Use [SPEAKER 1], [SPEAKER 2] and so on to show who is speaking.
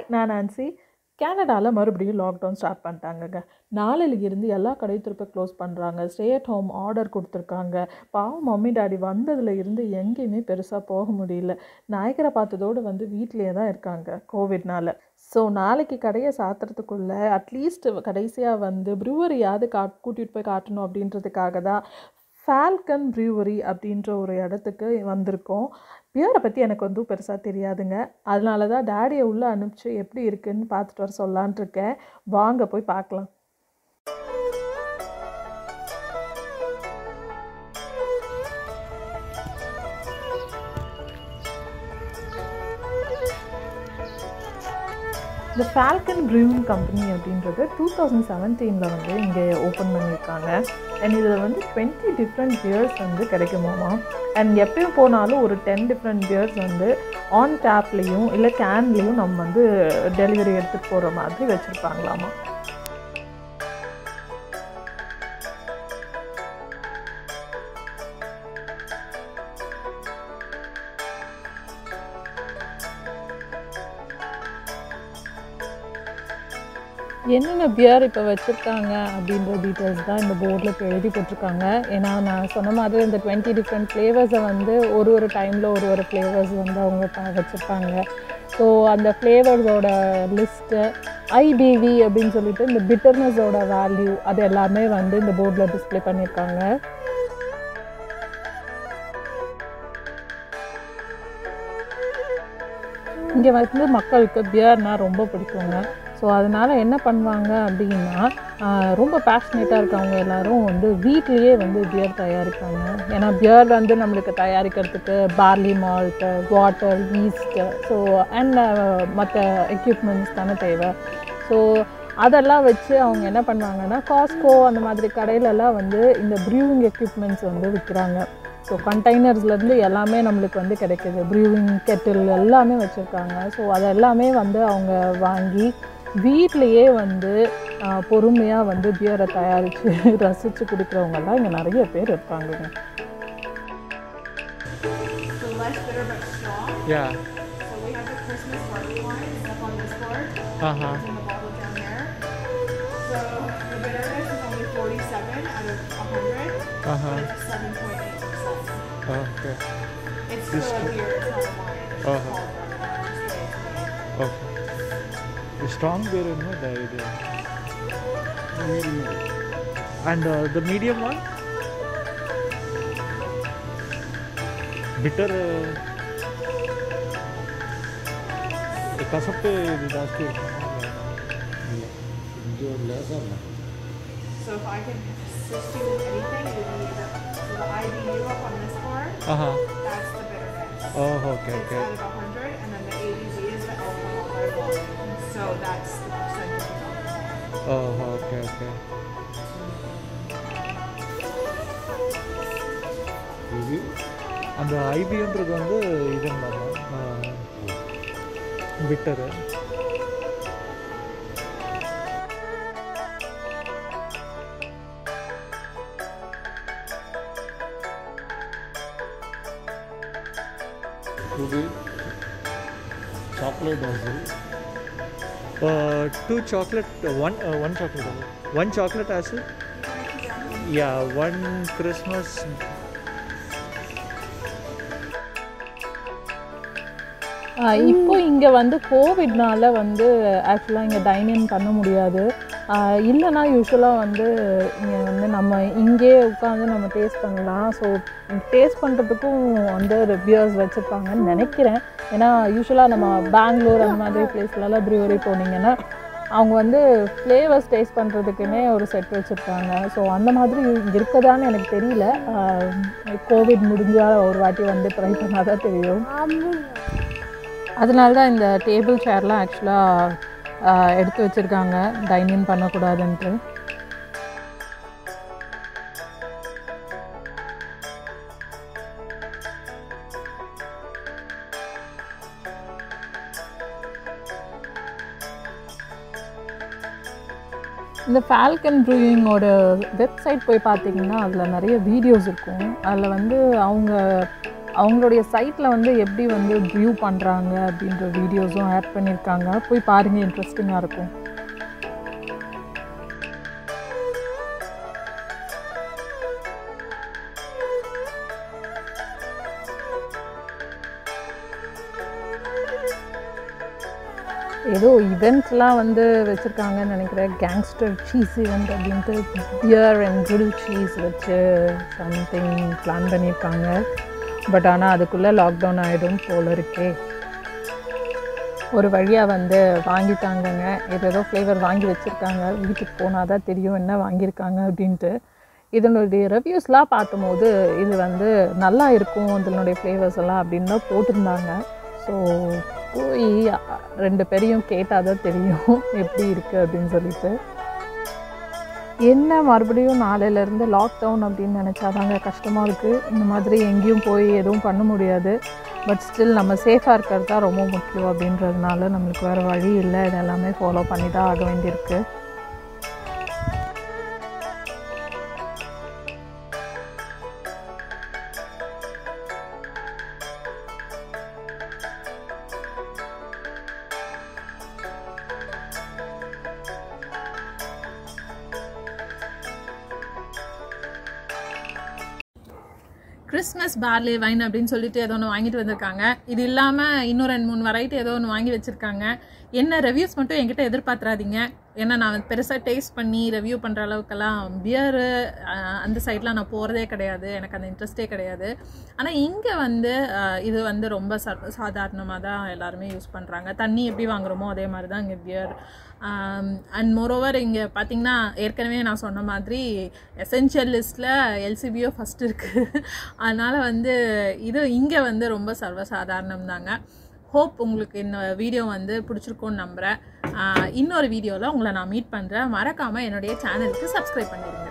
[SPEAKER 1] நான் நான்சி கனடாவில் மறுபடியும் லாக்டவுன் ஸ்டார்ட் பண்ணிட்டாங்கங்க நாளையில இருந்து எல்லா கடையும் திருப்ப க்ளோஸ் பண்ணுறாங்க ஸ்டே அட் ஹோம் ஆர்டர் கொடுத்துருக்காங்க பாவம் மம்மி டாடி வந்ததுல இருந்து எங்கேயுமே பெருசாக போக முடியல நாயகரை பார்த்ததோடு வந்து வீட்டிலேயே தான் இருக்காங்க கோவிட்னால ஸோ நாளைக்கு கடையை சாத்துறதுக்குள்ளே அட்லீஸ்ட் கடைசியாக வந்து ப்ரூவரியாவது காட் கூட்டிகிட்டு போய் காட்டணும் அப்படின்றதுக்காக தான் ஃபால்கன் ப்ரூவரி அப்படின்ற ஒரு இடத்துக்கு வந்திருக்கோம் பியரை பற்றி எனக்கு வந்து பெருசாக தெரியாதுங்க அதனால தான் டேடியை உள்ளே அனுப்பிச்சு எப்படி இருக்குன்னு பார்த்துட்டு வர சொல்லான்ட்டு இருக்கேன் வாங்க போய் பார்க்கலாம் இந்த ஃபால்கன் ப்ரூவிங் கம்பெனி அப்படின்றது டூ தௌசண்ட் செவன்டீனில் வந்து இங்கே ஓப்பன் பண்ணியிருக்காங்க அண்ட் இதில் வந்து டுவெண்ட்டி டிஃப்ரெண்ட் பியர்ஸ் வந்து கிடைக்குமாமா அண்ட் எப்பயும் போனாலும் ஒரு டென் டிஃப்ரெண்ட் பியர்ஸ் வந்து ஆன் டேப்லேயும் இல்லை கேன்லேயும் நம்ம வந்து டெலிவரி எடுத்துகிட்டு போகிற மாதிரி வச்சுருப்பாங்களாமா என்னென்ன பியர் இப்போ வச்சுருக்காங்க அப்படின்ற டீட்டெயில்ஸ் தான் இந்த போர்டில் இப்போ எழுதி போட்டிருக்காங்க ஏன்னா நான் சொன்ன மாதிரி இந்த டுவெண்ட்டி டிஃப்ரெண்ட் ஃப்ளேவர்ஸை வந்து ஒரு ஒரு டைமில் ஒரு ஒரு ஃப்ளேவர்ஸ் வந்து அவங்க ப வச்சுருப்பாங்க ஸோ அந்த ஃப்ளேவர்ஸோட லிஸ்ட்டு ஐபிவி அப்படின்னு சொல்லிட்டு இந்த பிட்டர்னஸோட வேல்யூ அது எல்லாமே வந்து இந்த போர்டில் டிஸ்ப்ளே பண்ணியிருக்காங்க இங்கே வந்து மக்களுக்கு பியர்னால் ரொம்ப பிடிக்குங்க ஸோ அதனால் என்ன பண்ணுவாங்க அப்படின்னா ஆஹ் ரொம்ப பேஷனேட்டாக இருக்கவங்க எல்லாரும் வந்து வீட்லேயே வந்து பியர் தயாரிப்பாங்க ஏன்னா பியர் வந்து நம்மளுக்கு தயாரிக்கிறதுக்கு barley malt water yeast so and மற்ற எக்யூப்மெண்ட்ஸ் தானே தேவை ஸோ அதெல்லாம் வச்சு அவங்க என்ன பண்ணுவாங்கன்னா காஸ்கோ அந்த மாதிரி கடையிலலாம் வந்து இந்த ப்ரூவிங் எக்யூப்மெண்ட்ஸ் வந்து விற்கிறாங்க ஸோ கண்டெய்னர்ஸ்லேருந்து எல்லாமே நம்மளுக்கு வந்து கிடைக்குது ப்ரூவிங் கெட்டில் எல்லாமே வச்சுருக்காங்க ஸோ அது எல்லாமே வந்து அவங்க வாங்கி வீட்லேயே வந்து பொறுமையாக வந்து பியரை தயாரித்து ரசித்து குடிக்கிறவங்கெல்லாம் இங்கே நிறைய பேர் இருப்பாங்கங்க
[SPEAKER 2] So less bitter but strong.
[SPEAKER 3] Yeah.
[SPEAKER 2] So we have the Christmas barley wine. It's up on this board.
[SPEAKER 3] Uh huh.
[SPEAKER 2] It's in the bottle down there. So the bitterness is only 47 out of 100.
[SPEAKER 3] Uh huh.
[SPEAKER 2] But it's 7.8%.
[SPEAKER 3] Okay.
[SPEAKER 2] It's
[SPEAKER 3] This
[SPEAKER 2] still a
[SPEAKER 3] one?
[SPEAKER 2] beer. It's not a wine. It's just
[SPEAKER 3] Uh-huh.
[SPEAKER 2] called bourbon. It's the way it's made.
[SPEAKER 3] Okay. The strong beer in the idea. And uh, the medium one? Bitter. Uh, ಕಸಪ್ಪೆ ಇದು ಜಾಸ್ತಿ
[SPEAKER 2] So if I can assist you with anything, it would be the, so the IBU up on this board.
[SPEAKER 3] ಹಾಂ ಹಾಂ
[SPEAKER 2] That's the bitterness.
[SPEAKER 3] Oh okay
[SPEAKER 2] It's
[SPEAKER 3] okay
[SPEAKER 2] out of 100, and then the ABV is the alcohol by volume. So that's the percentage of alcohol.
[SPEAKER 3] Oh okay okay அந்த ஐபின்றது வந்து இதுன்னு பிட்டரு
[SPEAKER 4] Ruby, chocolate dozen,
[SPEAKER 3] Uh, two chocolate, uh, one uh, one chocolate, one chocolate acid. Yeah, one Christmas.
[SPEAKER 1] ஆஹ் இப்போ இங்கே வந்து கோவிட்னால வந்து ஆக்சுவலாக இங்கே டைனிங் பண்ண முடியாது ஆஹ் இல்லைன்னா யூஸ்வலாக வந்து இங்கே வந்து நம்ம இங்கேயே உட்காந்து நம்ம டேஸ்ட் பண்ணலாம் ஸோ டேஸ்ட் பண்ணுறதுக்கும் வந்து பியர்ஸ் வச்சுருப்பாங்கன்னு நினைக்கிறேன் ஏன்னா யூஸ்வலாக நம்ம பெங்களூர் அந்த மாதிரி பிளேஸ்லலாம் ப்ரூவரி போனீங்கன்னா அவங்க வந்து ஃப்ளேவர்ஸ் டேஸ்ட் பண்ணுறதுக்குன்னே ஒரு செட் வச்சுருக்காங்க ஸோ அந்த மாதிரி இங்கே இருக்கதான்னு எனக்கு தெரியல கோவிட் முடிஞ்சால் ஒரு வாட்டி வந்து ட்ரை பண்ணால் தான் தெரியும் அதனால தான் இந்த டேபிள் சேர்லாம் ஆக்சுவலாக எடுத்து வச்சுருக்காங்க டைனிங் பண்ணக்கூடாதுன்ட்டு இந்த ஃபால்கன் ப்ரூயிங்கோட வெப்சைட் போய் பார்த்தீங்கன்னா அதில் நிறைய வீடியோஸ் இருக்கும் அதில் வந்து அவங்க அவங்களுடைய சைட்டில் வந்து எப்படி வந்து வியூ பண்ணுறாங்க அப்படின்ற வீடியோஸும் ஆட் பண்ணியிருக்காங்க போய் பாருங்கள் இன்ட்ரெஸ்டிங்காக இருக்கும் ஏதோ இவெண்ட்ஸ்லாம் வந்து வச்சுருக்காங்கன்னு நினைக்கிறேன் கேங்ஸ்டர் சீஸ் இவெண்ட் அப்படின்ட்டு பியர் அண்ட் grill சீஸ் வச்சு சம்திங் பிளான் பண்ணியிருக்காங்க பட் ஆனால் அதுக்குள்ளே லாக்டவுன் ஆகிடும் போல இருக்கே ஒரு வழியாக வந்து வாங்கிட்டாங்கங்க ஏதேதோ ஃப்ளேவர் வாங்கி வச்சுருக்காங்க வீட்டுக்கு போனால் தான் தெரியும் என்ன வாங்கியிருக்காங்க அப்படின்ட்டு இதனுடைய ரிவ்யூஸ்லாம் பார்க்கும்போது இது வந்து நல்லா இருக்கும் இதனுடைய ஃப்ளேவர்ஸ் எல்லாம் அப்படின்னு தான் போட்டிருந்தாங்க ஸோ போய் அ- ரெண்டு பேரையும் கேட்டால் தான் தெரியும் எப்படி இருக்குது அப்படின்னு சொல்லிட்டு என்ன மறுபடியும் நாளையிலேருந்து லாக்டவுன் அப்படின்னு நினச்சாதாங்க கஷ்டமாக இருக்குது இந்த மாதிரி எங்கேயும் போய் எதுவும் பண்ண முடியாது பட் ஸ்டில் நம்ம சேஃபாக இருக்கிறது தான் ரொம்ப முக்கியம் அப்படின்றதுனால நம்மளுக்கு வேறு வழி இல்லை இதெல்லாமே ஃபாலோ பண்ணி தான் ஆக வேண்டியிருக்கு கிறிஸ்மஸ் பார்லி வைன் அப்படின்னு சொல்லிட்டு ஏதோ ஒன்று வாங்கிட்டு வந்திருக்காங்க இது இல்லாமல் இன்னும் ரெண்டு மூணு வெரைட்டி ஏதோ ஒன்று வாங்கி வச்சுருக்காங்க என்ன ரிவ்யூஸ் மட்டும் என்கிட்ட எதிர்பார்த்துறாதீங்க ஏன்னா நான் பெருசாக டேஸ்ட் பண்ணி ரிவ்யூ பண்ணுற அளவுக்கெல்லாம் பியரு அந்த சைட்லாம் நான் போகிறதே கிடையாது எனக்கு அந்த இன்ட்ரெஸ்டே கிடையாது ஆனால் இங்கே வந்து அஹ், இது வந்து ரொம்ப சர்வ சாதாரணமாக தான் எல்லாருமே யூஸ் பண்ணுறாங்க தண்ணி எப்படி வாங்குறோமோ அதே மாதிரி தான் இங்கே பியர் அண்ட் மோரோவர் இங்கே பார்த்தீங்கன்னா ஏற்கனவே நான் சொன்ன மாதிரி எசென்ஷியல் லிஸ்ட்டில் எல்சிபியோ ஃபஸ்ட் இருக்குது அதனால் வந்து இது இங்கே வந்து ரொம்ப சர்வசாதாரணம் தாங்க ஹோப் உங்களுக்கு இந்த வீடியோ வந்து பிடிச்சிருக்கும்னு நம்புகிறேன் ஆஹ் இன்னொரு வீடியோவில் உங்களை நான் மீட் பண்ணுறேன் மறக்காமல் என்னுடைய சேனலுக்கு சப்ஸ்கிரைப் பண்ணிடுங்க